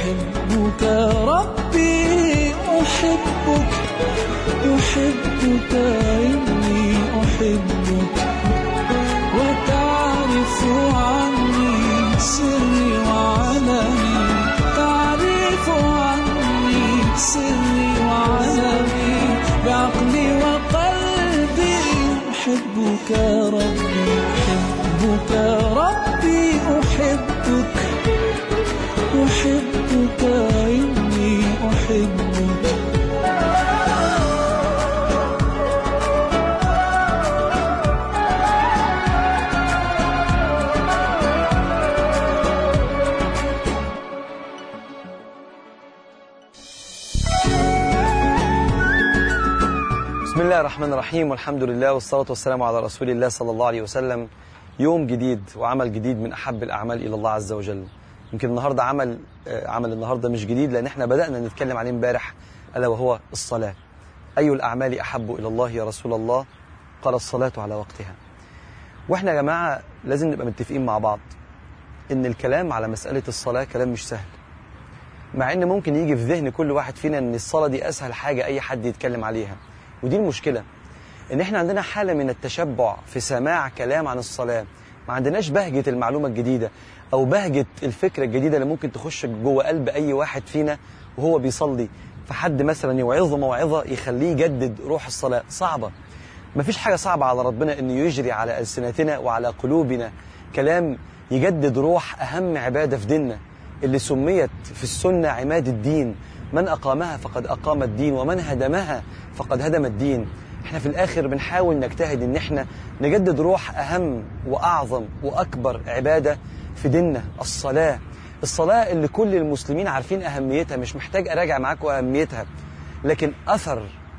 أحبك ربي أحبك أحبك إني أحبك وتعرف عني سري وعلمي تعرف عني سري وعلمي بعقلي وقلبي أحبك ربي أحبك ربي أحبك أحبك إني أحبك بسم الله الرحمن الرحيم والحمد لله والصلاة والسلام على رسول الله صلى الله عليه وسلم يوم جديد وعمل جديد من أحب الأعمال إلى الله عز وجل يمكن النهاردة عمل آه، عمل النهاردة مش جديد لأن احنا بدأنا نتكلم عليه امبارح ألا وهو الصلاة أي الأعمال أحب إلى الله يا رسول الله قال الصلاة على وقتها واحنا يا جماعة لازم نبقى متفقين مع بعض إن الكلام على مسألة الصلاة كلام مش سهل مع ان ممكن يجي في ذهن كل واحد فينا ان الصلاه دي اسهل حاجه اي حد يتكلم عليها ودي المشكله ان احنا عندنا حاله من التشبع في سماع كلام عن الصلاه ما عندناش بهجه المعلومه الجديده او بهجه الفكره الجديده اللي ممكن تخش جوه قلب اي واحد فينا وهو بيصلي فحد مثلا يوعظه موعظه يخليه يجدد روح الصلاه صعبه مفيش حاجه صعبه على ربنا انه يجري على السنتنا وعلى قلوبنا كلام يجدد روح اهم عباده في ديننا اللي سميت في السنة عماد الدين من أقامها فقد أقام الدين ومن هدمها فقد هدم الدين احنا في الآخر بنحاول نجتهد ان احنا نجدد روح أهم وأعظم وأكبر عبادة في ديننا الصلاة الصلاة اللي كل المسلمين عارفين أهميتها مش محتاج أراجع معاكم أهميتها لكن أثر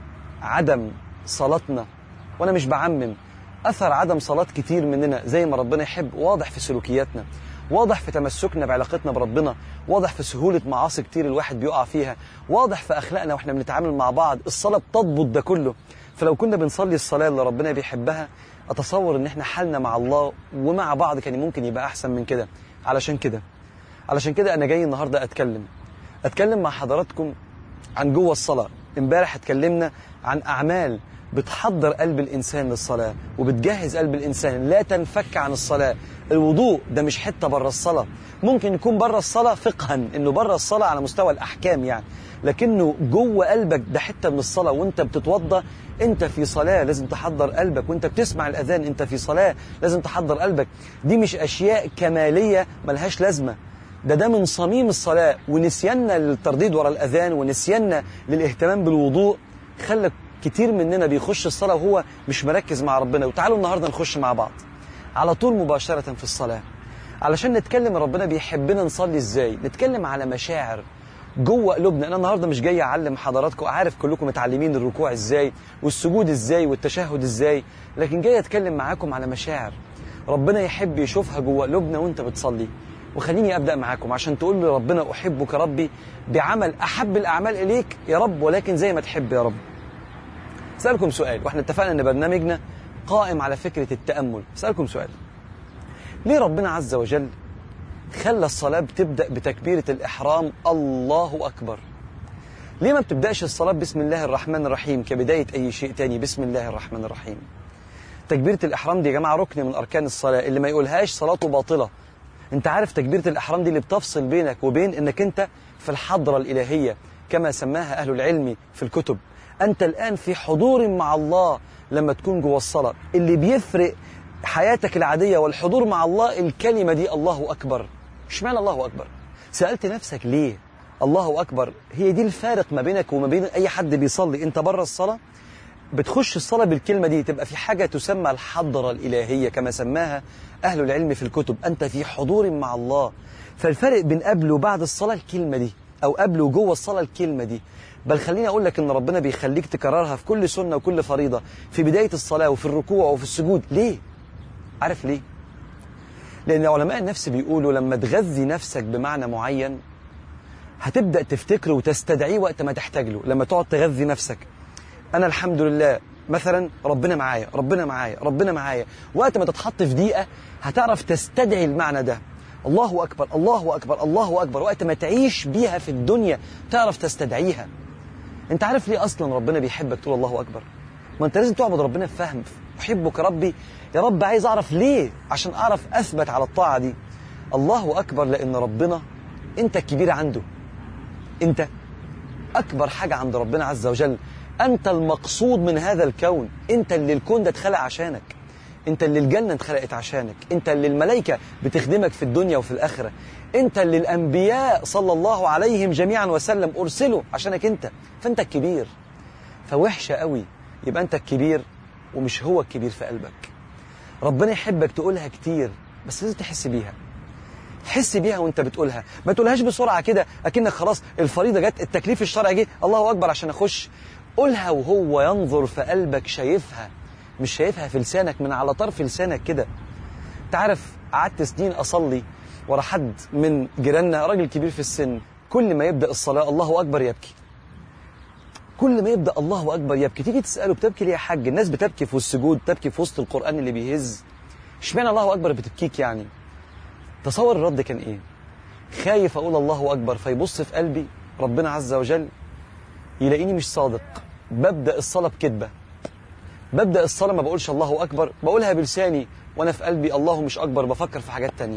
عدم صلاتنا وأنا مش بعمم أثر عدم صلاة كتير مننا زي ما ربنا يحب واضح في سلوكياتنا واضح في تمسكنا بعلاقتنا بربنا واضح في سهولة معاصي كتير الواحد بيقع فيها واضح في أخلاقنا وإحنا بنتعامل مع بعض الصلاة بتضبط ده كله فلو كنا بنصلي الصلاة اللي ربنا بيحبها أتصور إن إحنا حالنا مع الله ومع بعض كان ممكن يبقى أحسن من كده علشان كده علشان كده أنا جاي النهاردة أتكلم أتكلم مع حضراتكم عن جوه الصلاة امبارح اتكلمنا عن أعمال بتحضر قلب الإنسان للصلاة وبتجهز قلب الإنسان لا تنفك عن الصلاة الوضوء ده مش حتة بره الصلاة ممكن يكون بره الصلاة فقها إنه بره الصلاة على مستوى الأحكام يعني لكنه جوه قلبك ده حتة من الصلاة وانت بتتوضى انت في صلاة لازم تحضر قلبك وانت بتسمع الأذان انت في صلاة لازم تحضر قلبك دي مش أشياء كمالية ملهاش لازمة ده ده من صميم الصلاة ونسياننا للترديد ورا الأذان ونسياننا للاهتمام بالوضوء خلى كتير مننا بيخش الصلاة وهو مش مركز مع ربنا وتعالوا النهاردة نخش مع بعض على طول مباشرة في الصلاة علشان نتكلم ربنا بيحبنا نصلي ازاي نتكلم على مشاعر جوه قلوبنا انا النهارده مش جاي اعلم حضراتكم عارف كلكم متعلمين الركوع ازاي والسجود ازاي والتشهد ازاي لكن جاي اتكلم معاكم على مشاعر ربنا يحب يشوفها جوه قلوبنا وانت بتصلي وخليني ابدا معاكم عشان تقول لي ربنا احبك ربي بعمل احب الاعمال اليك يا رب ولكن زي ما تحب يا رب اسالكم سؤال واحنا اتفقنا ان برنامجنا قائم على فكره التامل اسالكم سؤال ليه ربنا عز وجل خلى الصلاه بتبدا بتكبيره الاحرام الله اكبر ليه ما بتبداش الصلاه بسم الله الرحمن الرحيم كبدايه اي شيء تاني بسم الله الرحمن الرحيم تكبيره الاحرام دي يا جماعه ركن من اركان الصلاه اللي ما يقولهاش صلاته باطله انت عارف تكبيره الاحرام دي اللي بتفصل بينك وبين انك انت في الحضره الالهيه كما سماها اهل العلم في الكتب انت الان في حضور مع الله لما تكون جوه الصلاه اللي بيفرق حياتك العاديه والحضور مع الله الكلمه دي الله اكبر اشمعنى الله اكبر سالت نفسك ليه الله اكبر هي دي الفارق ما بينك وما بين اي حد بيصلي انت بره الصلاه بتخش الصلاة بالكلمة دي تبقى في حاجة تسمى الحضرة الإلهية كما سماها أهل العلم في الكتب أنت في حضور مع الله فالفرق بين قبل وبعد الصلاة الكلمة دي أو قبل وجوه الصلاة الكلمة دي بل خليني أقول لك إن ربنا بيخليك تكررها في كل سنة وكل فريضة في بداية الصلاة وفي الركوع وفي السجود ليه؟ عارف ليه؟ لأن علماء النفس بيقولوا لما تغذي نفسك بمعنى معين هتبدأ تفتكره وتستدعيه وقت ما تحتاج له لما تقعد تغذي نفسك انا الحمد لله مثلا ربنا معايا ربنا معايا ربنا معايا وقت ما تتحط في دقيقه هتعرف تستدعي المعنى ده الله أكبر الله أكبر الله أكبر وقت ما تعيش بيها في الدنيا تعرف تستدعيها أنت عارف ليه أصلا ربنا بيحبك تقول الله أكبر ما أنت لازم تعبد ربنا بفهم أحبك ربي يا رب عايز أعرف ليه عشان أعرف أثبت على الطاعة دي الله أكبر لأن ربنا أنت الكبير عنده أنت أكبر حاجة عند ربنا عز وجل أنت المقصود من هذا الكون أنت اللي الكون ده اتخلق عشانك أنت اللي الجنة اتخلقت عشانك أنت اللي الملائكة بتخدمك في الدنيا وفي الآخرة أنت اللي الأنبياء صلى الله عليهم جميعا وسلم أرسلوا عشانك أنت فأنت الكبير فوحشة قوي يبقى أنت الكبير ومش هو الكبير في قلبك ربنا يحبك تقولها كتير بس لازم تحس بيها حس بيها وانت بتقولها ما تقولهاش بسرعه كده اكنك خلاص الفريضه جت التكليف الشرعي جه الله اكبر عشان اخش قولها وهو ينظر في قلبك شايفها مش شايفها في لسانك من على طرف لسانك كده تعرف قعدت سنين اصلي ورا حد من جيراننا راجل كبير في السن كل ما يبدا الصلاه الله اكبر يبكي كل ما يبدا الله اكبر يبكي تيجي تساله بتبكي ليه يا حاج الناس بتبكي في السجود تبكي في وسط القران اللي بيهز اشمعنى الله اكبر بتبكيك يعني تصور الرد كان ايه خايف اقول الله اكبر فيبص في قلبي ربنا عز وجل يلاقيني مش صادق ببدا الصلاه بكذبه ببدا الصلاه ما بقولش الله اكبر بقولها بلساني وانا في قلبي الله مش اكبر بفكر في حاجات تانية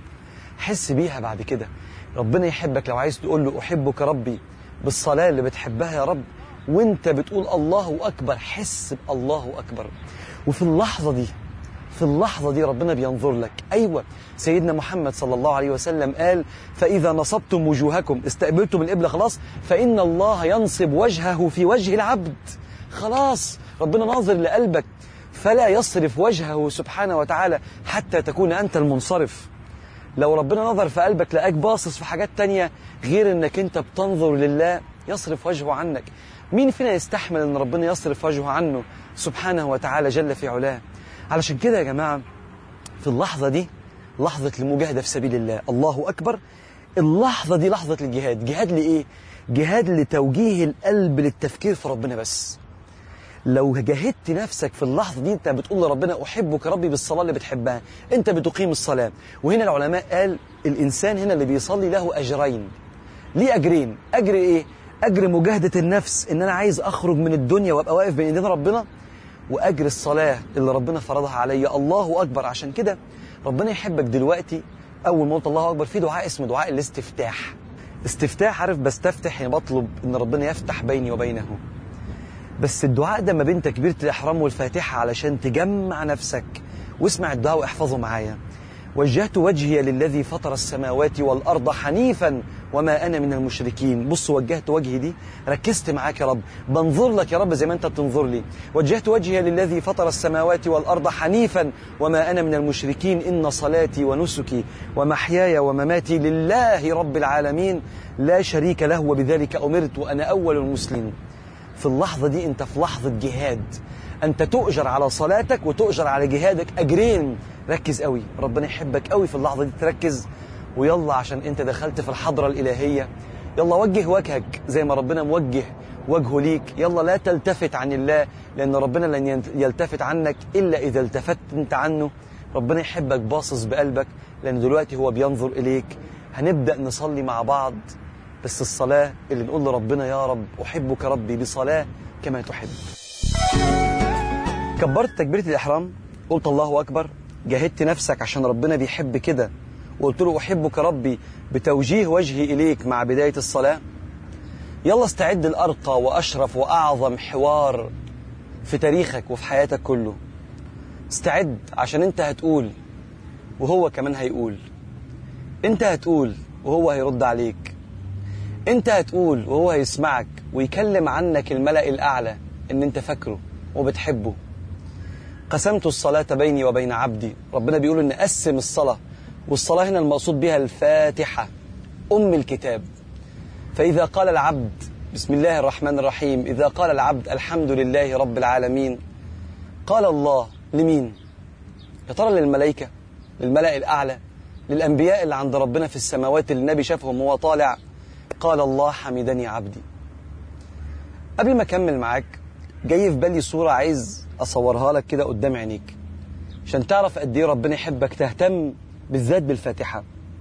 حس بيها بعد كده ربنا يحبك لو عايز تقول له احبك ربي بالصلاه اللي بتحبها يا رب وانت بتقول الله اكبر حس بالله اكبر وفي اللحظه دي في اللحظة دي ربنا بينظر لك أيوة سيدنا محمد صلى الله عليه وسلم قال فإذا نصبتم وجوهكم استقبلتم القبلة خلاص فإن الله ينصب وجهه في وجه العبد خلاص ربنا ناظر لقلبك فلا يصرف وجهه سبحانه وتعالى حتى تكون أنت المنصرف لو ربنا نظر في قلبك لقاك باصص في حاجات تانية غير انك انت بتنظر لله يصرف وجهه عنك مين فينا يستحمل ان ربنا يصرف وجهه عنه سبحانه وتعالى جل في علاه علشان كده يا جماعة في اللحظة دي لحظة المجاهدة في سبيل الله الله أكبر اللحظة دي لحظة الجهاد جهاد لإيه؟ جهاد لتوجيه القلب للتفكير في ربنا بس لو جاهدت نفسك في اللحظة دي انت بتقول لربنا أحبك ربي بالصلاة اللي بتحبها انت بتقيم الصلاة وهنا العلماء قال الإنسان هنا اللي بيصلي له أجرين ليه أجرين أجر إيه؟ أجر مجاهدة النفس إن أنا عايز أخرج من الدنيا وأبقى واقف بين إيدين ربنا واجر الصلاه اللي ربنا فرضها عليا الله اكبر عشان كده ربنا يحبك دلوقتي اول ما قلت الله اكبر في دعاء اسمه دعاء الاستفتاح استفتاح عارف بستفتح يعني بطلب ان ربنا يفتح بيني وبينه بس الدعاء ده ما بين تكبيره الاحرام والفاتحه علشان تجمع نفسك واسمع الدعاء واحفظه معايا وجهت وجهي للذي فطر السماوات والارض حنيفا وما انا من المشركين بص وجهت وجهي دي ركزت معاك يا رب بنظر لك يا رب زي ما انت بتنظر لي وجهت وجهي للذي فطر السماوات والارض حنيفا وما انا من المشركين ان صلاتي ونسكي ومحياي ومماتي لله رب العالمين لا شريك له وبذلك امرت وانا اول المسلمين في اللحظه دي انت في لحظه جهاد انت تؤجر على صلاتك وتؤجر على جهادك اجرين ركز قوي ربنا يحبك قوي في اللحظه دي تركز ويلا عشان انت دخلت في الحضره الالهيه يلا وجه وجهك زي ما ربنا موجه وجهه ليك يلا لا تلتفت عن الله لان ربنا لن يلتفت عنك الا اذا التفت انت عنه ربنا يحبك باصص بقلبك لان دلوقتي هو بينظر اليك هنبدا نصلي مع بعض بس الصلاه اللي نقول لربنا يا رب احبك ربي بصلاه كما تحب كبرت تكبيره الاحرام قلت الله اكبر جاهدت نفسك عشان ربنا بيحب كده وقلت له أحبك ربي بتوجيه وجهي إليك مع بداية الصلاة يلا استعد الأرقى وأشرف وأعظم حوار في تاريخك وفي حياتك كله استعد عشان انت هتقول وهو كمان هيقول انت هتقول وهو هيرد عليك انت هتقول وهو هيسمعك ويكلم عنك الملأ الأعلى ان انت فاكره وبتحبه قسمت الصلاة بيني وبين عبدي ربنا بيقول ان قسم الصلاة والصلاة هنا المقصود بها الفاتحة أم الكتاب فإذا قال العبد بسم الله الرحمن الرحيم إذا قال العبد الحمد لله رب العالمين قال الله لمين يا ترى للملائكة للملأ الأعلى للأنبياء اللي عند ربنا في السماوات اللي النبي شافهم وهو طالع قال الله حمدني عبدي قبل ما أكمل معاك جاي في بالي صورة عايز أصورها لك كده قدام عينيك عشان تعرف قد إيه ربنا يحبك تهتم بالذات بالفاتحة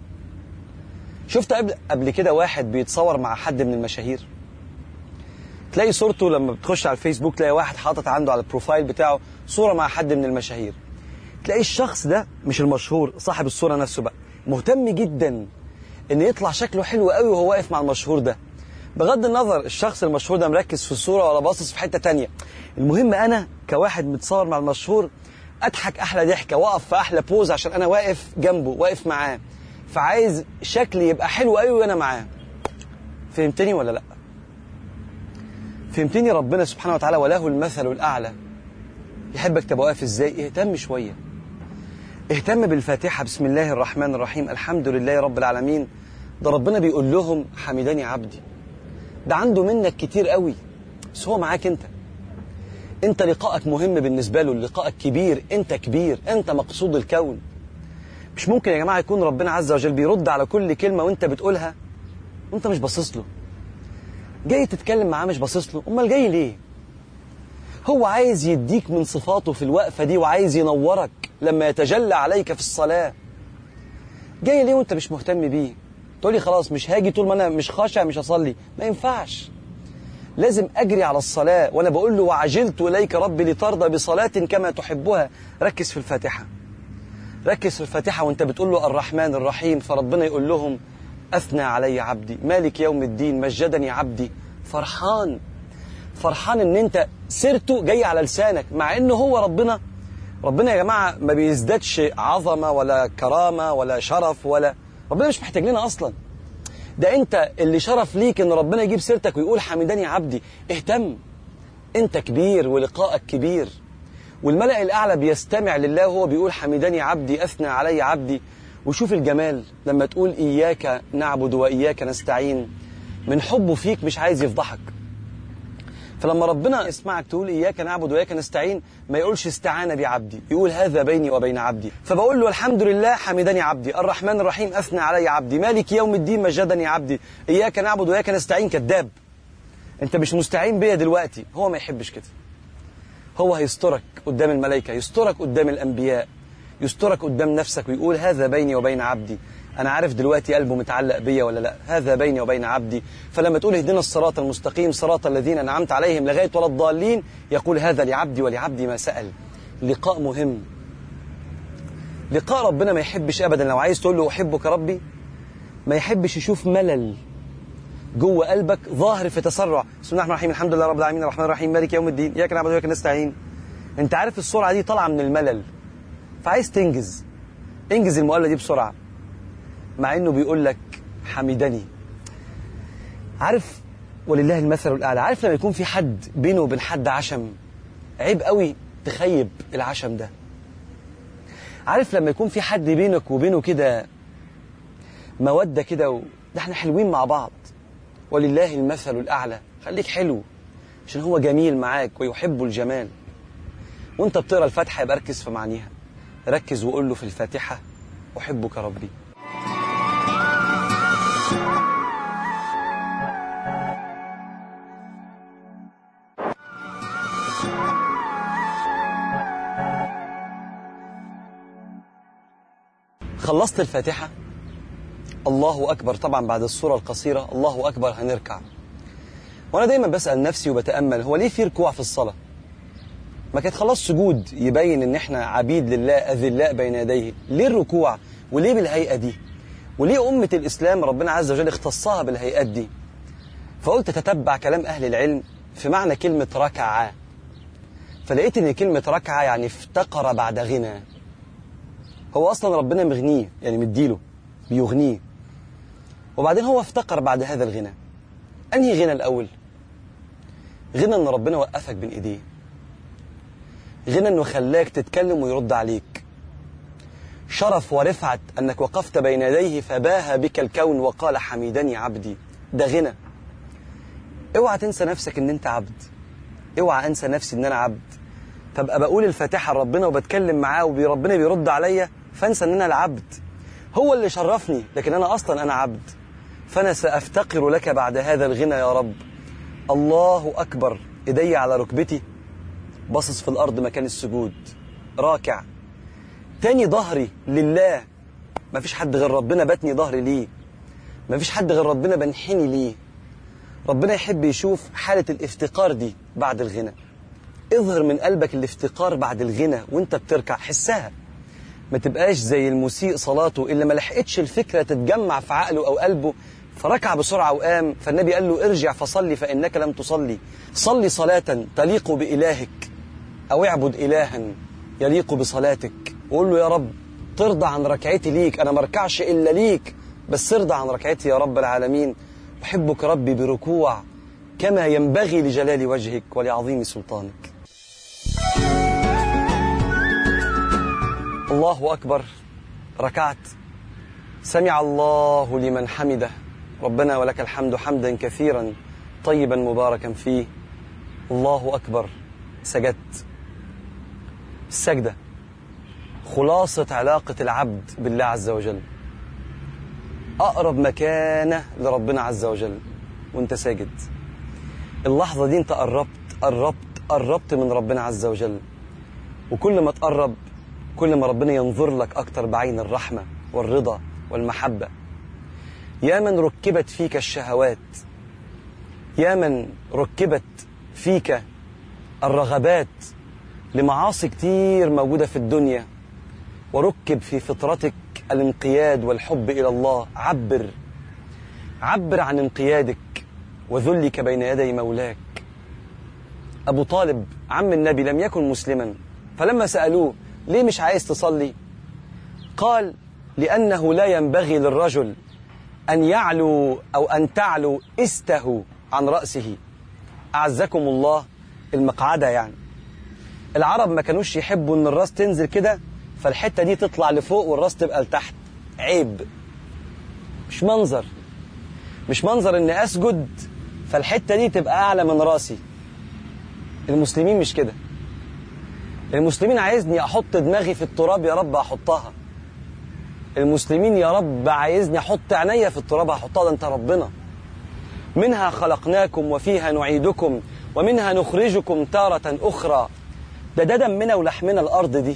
شفت قبل قبل كده واحد بيتصور مع حد من المشاهير تلاقي صورته لما بتخش على الفيسبوك تلاقي واحد حاطط عنده على البروفايل بتاعه صورة مع حد من المشاهير تلاقي الشخص ده مش المشهور صاحب الصورة نفسه بقى مهتم جدا ان يطلع شكله حلو قوي وهو واقف مع المشهور ده بغض النظر الشخص المشهور ده مركز في الصورة ولا باصص في حتة تانية المهم انا كواحد متصور مع المشهور اضحك احلى ضحكة واقف في احلى بوز عشان انا واقف جنبه واقف معاه فعايز شكلي يبقى حلو قوي وانا معاه فهمتني ولا لا فهمتني ربنا سبحانه وتعالى وله المثل الاعلى يحبك تبقى واقف ازاي اهتم شويه اهتم بالفاتحه بسم الله الرحمن الرحيم الحمد لله رب العالمين ده ربنا بيقول لهم حمدني عبدي ده عنده منك كتير قوي بس هو معاك انت انت لقائك مهم بالنسبه له لقائك كبير انت كبير انت مقصود الكون مش ممكن يا جماعه يكون ربنا عز وجل بيرد على كل كلمه وانت بتقولها وانت مش باصص له جاي تتكلم معاه مش باصص له امال جاي ليه هو عايز يديك من صفاته في الوقفه دي وعايز ينورك لما يتجلى عليك في الصلاه جاي ليه وانت مش مهتم بيه تقول لي خلاص مش هاجي طول ما انا مش خاشع مش هصلي ما ينفعش لازم اجري على الصلاه وانا بقول له وعجلت اليك ربي لترضى بصلاه كما تحبها ركز في الفاتحه ركز في الفاتحه وانت بتقول له الرحمن الرحيم فربنا يقول لهم اثنى علي عبدي مالك يوم الدين مجدني عبدي فرحان فرحان ان انت سيرته جاي على لسانك مع انه هو ربنا ربنا يا جماعه ما بيزدادش عظمه ولا كرامه ولا شرف ولا ربنا مش محتاج لنا اصلا ده انت اللي شرف ليك ان ربنا يجيب سيرتك ويقول حمدني عبدي اهتم انت كبير ولقائك كبير والملأ الأعلى بيستمع لله وهو بيقول حمدني عبدي أثنى علي عبدي وشوف الجمال لما تقول إياك نعبد وإياك نستعين من حبه فيك مش عايز يفضحك فلما ربنا يسمعك تقول إياك نعبد وإياك نستعين ما يقولش استعان بعبدي يقول هذا بيني وبين عبدي فبقول له الحمد لله حمدني عبدي الرحمن الرحيم أثنى علي عبدي مالك يوم الدين مجدني عبدي إياك نعبد وإياك نستعين كذاب أنت مش مستعين بيا دلوقتي هو ما يحبش كده هو هيسترك قدام الملائكة يسترك قدام الأنبياء يسترك قدام نفسك ويقول هذا بيني وبين عبدي أنا عارف دلوقتي قلبه متعلق بيا ولا لا هذا بيني وبين عبدي فلما تقول اهدنا الصراط المستقيم صراط الذين أنعمت عليهم لغاية ولا الضالين يقول هذا لعبدي ولعبدي ما سأل لقاء مهم لقاء ربنا ما يحبش أبدا لو عايز تقول له أحبك ربي ما يحبش يشوف ملل جوه قلبك ظاهر في تسرع بسم الله الرحمن الرحيم الحمد لله رب العالمين الرحمن الرحيم مالك يوم الدين اياك نعبد واياك نستعين انت عارف السرعه دي طالعه من الملل فعايز تنجز انجز المقابله دي بسرعه مع انه بيقول لك حمدني عارف ولله المثل الاعلى عارف لما يكون في حد بينه وبين حد عشم عيب قوي تخيب العشم ده عارف لما يكون في حد بينك وبينه كده موده كده و... ده احنا حلوين مع بعض ولله المثل الأعلى خليك حلو عشان هو جميل معاك ويحب الجمال وانت بتقرا الفاتحة يبقى ركز في معانيها ركز وقول له في الفاتحة أحبك ربي خلصت الفاتحة الله أكبر طبعا بعد الصورة القصيرة الله أكبر هنركع وأنا دايما بسأل نفسي وبتأمل هو ليه في ركوع في الصلاة ما كانت خلاص سجود يبين ان احنا عبيد لله اذلاء بين يديه ليه الركوع وليه بالهيئة دي وليه أمة الإسلام ربنا عز وجل اختصها بالهيئات دي فقلت تتبع كلام أهل العلم في معنى كلمة ركعة فلقيت ان كلمة ركعة يعني افتقر بعد غنى هو أصلا ربنا مغنيه يعني مديله بيغنيه وبعدين هو افتقر بعد هذا الغنى أنهي غنى الأول غنى أن ربنا وقفك بين إيديه غنى أنه خلاك تتكلم ويرد عليك شرف ورفعة أنك وقفت بين يديه فباهى بك الكون وقال حميدني عبدي ده غنى اوعى تنسى نفسك ان انت عبد اوعى انسى نفسي ان انا عبد فابقى بقول الفاتحة لربنا وبتكلم معاه وربنا بيرد عليا فانسى ان انا العبد هو اللي شرفني لكن انا اصلا انا عبد فانا سافتقر لك بعد هذا الغنى يا رب الله اكبر ايدي على ركبتي باصص في الارض مكان السجود راكع تاني ظهري لله ما فيش حد غير ربنا باتني ظهري ليه مفيش حد غير ربنا بنحني ليه ربنا يحب يشوف حالة الافتقار دي بعد الغنى اظهر من قلبك الافتقار بعد الغنى وانت بتركع حسها ما تبقاش زي المسيء صلاته اللي ما لحقتش الفكرة تتجمع في عقله أو قلبه فركع بسرعة وقام فالنبي قال له ارجع فصلي فإنك لم تصلي صلي صلاة تليق بإلهك أو اعبد إلها يليق بصلاتك وقول له يا رب ترضى عن ركعتي ليك أنا ما اركعش إلا ليك بس ارضى عن ركعتي يا رب العالمين أحبك ربي بركوع كما ينبغي لجلال وجهك ولعظيم سلطانك الله أكبر ركعت سمع الله لمن حمده ربنا ولك الحمد حمدا كثيرا طيبا مباركا فيه الله أكبر سجدت السجدة خلاصة علاقة العبد بالله عز وجل أقرب مكانة لربنا عز وجل وانت ساجد اللحظة دي انت قربت قربت قربت من ربنا عز وجل وكل ما تقرب كل ما ربنا ينظر لك أكتر بعين الرحمة والرضا والمحبة يا من ركبت فيك الشهوات يا من ركبت فيك الرغبات لمعاصي كتير موجودة في الدنيا وركب في فطرتك الانقياد والحب إلى الله عبر عبر عن انقيادك وذلك بين يدي مولاك أبو طالب عم النبي لم يكن مسلما فلما سألوه ليه مش عايز تصلي قال لأنه لا ينبغي للرجل أن يعلو أو أن تعلو استه عن رأسه أعزكم الله المقعدة يعني العرب ما كانوش يحبوا ان الراس تنزل كده فالحته دي تطلع لفوق والراس تبقى لتحت عيب مش منظر مش منظر ان اسجد فالحته دي تبقى اعلى من راسي المسلمين مش كده المسلمين عايزني احط دماغي في التراب يا رب احطها المسلمين يا رب عايزني احط عينيا في التراب هحطها ده انت ربنا منها خلقناكم وفيها نعيدكم ومنها نخرجكم تارة أخرى ده ده دمنا ولحمنا الأرض دي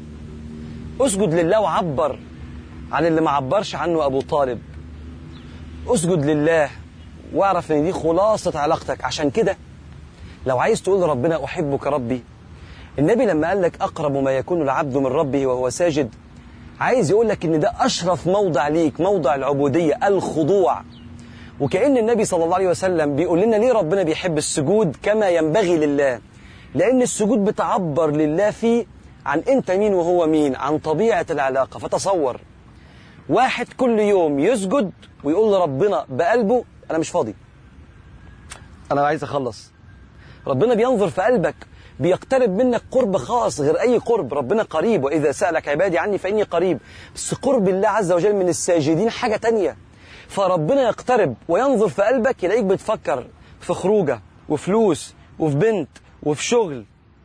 اسجد لله وعبر عن اللي ما عبرش عنه أبو طالب اسجد لله واعرف ان دي خلاصة علاقتك عشان كده لو عايز تقول لربنا أحبك ربي النبي لما قال لك أقرب ما يكون العبد من ربه وهو ساجد عايز يقول لك ان ده أشرف موضع ليك موضع العبودية الخضوع وكأن النبي صلى الله عليه وسلم بيقول لنا ليه ربنا بيحب السجود كما ينبغي لله لأن السجود بتعبر لله فيه عن أنت مين وهو مين عن طبيعة العلاقة فتصور واحد كل يوم يسجد ويقول لربنا بقلبه أنا مش فاضي أنا عايز أخلص ربنا بينظر في قلبك بيقترب منك قرب خاص غير أي قرب ربنا قريب وإذا سألك عبادي عني فإني قريب بس قرب الله عز وجل من الساجدين حاجة تانية فربنا يقترب وينظر في قلبك يلاقيك بتفكر في خروجه وفلوس وفي بنت وفي شغل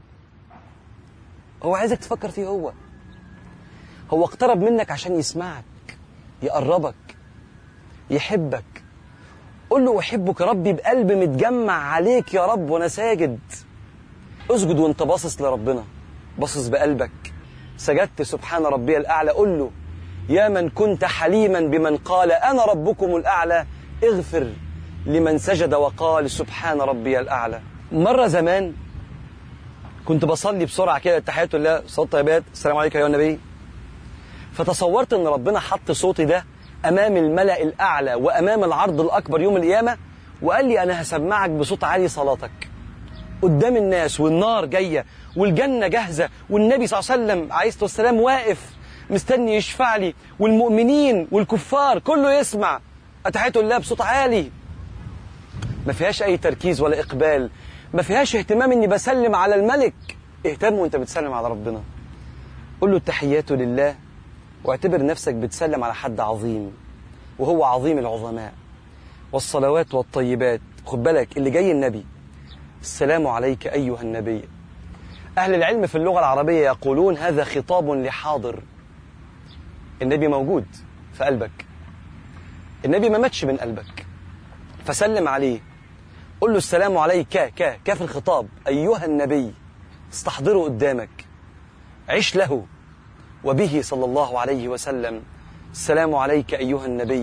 هو عايزك تفكر فيه هو هو اقترب منك عشان يسمعك يقربك يحبك قل له أحبك ربي بقلب متجمع عليك يا رب وأنا ساجد اسجد وانت باصص لربنا باصص بقلبك سجدت سبحان ربي الأعلى قل له يا من كنت حليما بمن قال أنا ربكم الأعلى اغفر لمن سجد وقال سبحان ربي الأعلى مرة زمان كنت بصلي بسرعة كده تحيات الله صلاة طيبات السلام عليكم يا النبي فتصورت ان ربنا حط صوتي ده امام الملأ الاعلى وامام العرض الاكبر يوم القيامة وقال لي انا هسمعك بصوت عالي صلاتك قدام الناس والنار جاية والجنة جاهزة والنبي صلى الله عليه وسلم عليه الصلاة والسلام واقف مستني يشفع لي والمؤمنين والكفار كله يسمع أتحيت الله بصوت عالي ما فيهاش أي تركيز ولا إقبال ما فيهاش اهتمام إني بسلم على الملك اهتم وانت بتسلم على ربنا قل له التحيات لله واعتبر نفسك بتسلم على حد عظيم وهو عظيم العظماء والصلوات والطيبات خد بالك اللي جاي النبي السلام عليك أيها النبي أهل العلم في اللغة العربية يقولون هذا خطاب لحاضر النبي موجود في قلبك النبي ما ماتش من قلبك فسلم عليه قل له السلام عليك ك ك في الخطاب أيها النبي استحضره قدامك عش له وبه صلى الله عليه وسلم السلام عليك أيها النبي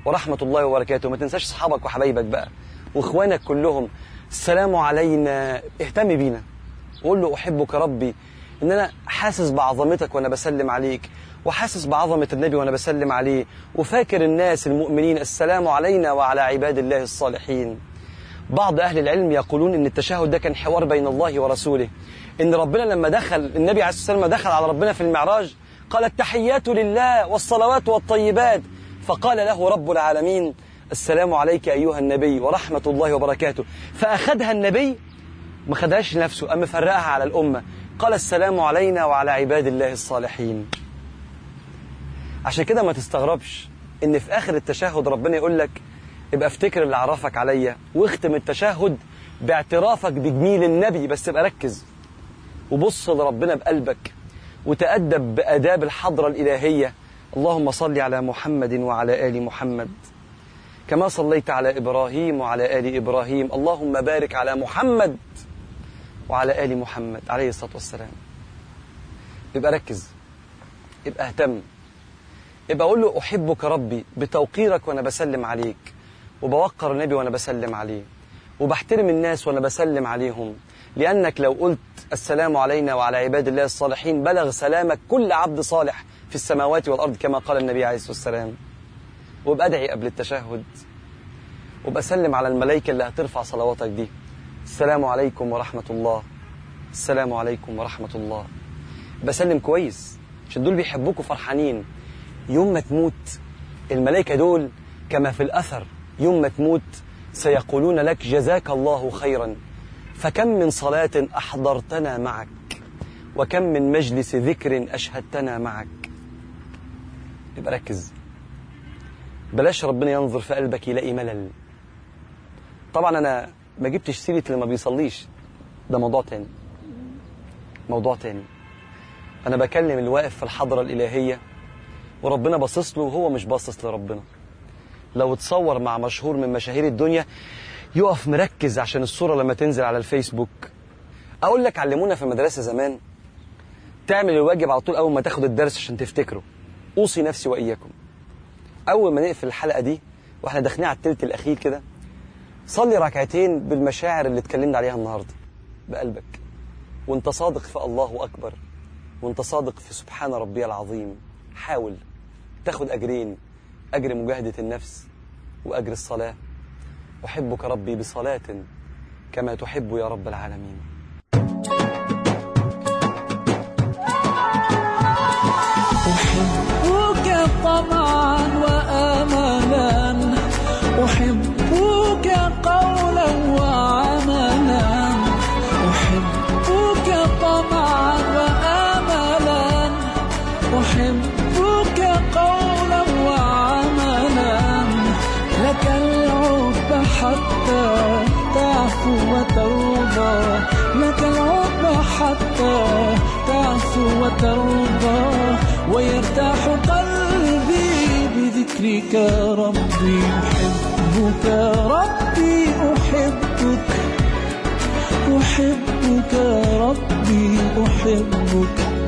ورحمة الله وبركاته ما تنساش أصحابك وحبايبك بقى وإخوانك كلهم السلام علينا اهتم بينا وقول له أحبك ربي إن أنا حاسس بعظمتك وأنا بسلم عليك وحاسس بعظمة النبي وأنا بسلم عليه وفاكر الناس المؤمنين السلام علينا وعلى عباد الله الصالحين بعض أهل العلم يقولون إن التشهد ده كان حوار بين الله ورسوله إن ربنا لما دخل النبي عليه الصلاة والسلام دخل على ربنا في المعراج قال التحيات لله والصلوات والطيبات فقال له رب العالمين السلام عليك أيها النبي ورحمة الله وبركاته فأخذها النبي ما خدهاش لنفسه أما فرقها على الأمة قال السلام علينا وعلى عباد الله الصالحين عشان كده ما تستغربش ان في اخر التشهد ربنا يقول لك ابقى افتكر اللي عرفك عليا واختم التشهد باعترافك بجميل النبي بس ابقى ركز وبص لربنا بقلبك وتأدب بآداب الحضرة الإلهية اللهم صل على محمد وعلى آل محمد كما صليت على إبراهيم وعلى آل إبراهيم اللهم بارك على محمد وعلى آل محمد عليه الصلاة والسلام يبقى ركز يبقى اهتم يبقى أقول له أحبك ربي بتوقيرك وأنا بسلم عليك وبوقر النبي وأنا بسلم عليه وبحترم الناس وأنا بسلم عليهم لأنك لو قلت السلام علينا وعلى عباد الله الصالحين بلغ سلامك كل عبد صالح في السماوات والأرض كما قال النبي عليه الصلاة والسلام وابقى أدعي قبل التشهد وابقى سلم على الملائكة اللي هترفع صلواتك دي السلام عليكم ورحمة الله السلام عليكم ورحمة الله بسلم كويس عشان دول بيحبوك وفرحانين يوم ما تموت الملائكة دول كما في الأثر يوم ما تموت سيقولون لك جزاك الله خيرا فكم من صلاة أحضرتنا معك وكم من مجلس ذكر أشهدتنا معك يبقى ركز بلاش ربنا ينظر في قلبك يلاقي ملل طبعا أنا ما جبتش سيرة اللي ما بيصليش ده موضوع تاني موضوع تاني أنا بكلم اللي واقف في الحضرة الإلهية وربنا باصص له وهو مش باصص لربنا لو اتصور مع مشهور من مشاهير الدنيا يقف مركز عشان الصورة لما تنزل على الفيسبوك أقول لك علمونا في المدرسة زمان تعمل الواجب على طول أول ما تاخد الدرس عشان تفتكره أوصي نفسي وإياكم أول ما نقفل الحلقة دي وإحنا داخلين على التلت الأخير كده صلي ركعتين بالمشاعر اللي اتكلمنا عليها النهاردة بقلبك وانت صادق في الله أكبر وانت صادق في سبحان ربي العظيم حاول تاخد أجرين أجر مجاهدة النفس وأجر الصلاة أحبك ربي بصلاة كما تحب يا رب العالمين أحبك طمعا وآملا أحبك قولا وعملا أحبك طمعا وآملا أحبك قولا وعملا لك العب حتى تعفو وترضى لك العب حتى تعفو وترضى ويرتاح قلبي بذكرك ربي أحبك ربي أحبك أحبك ربي أحبك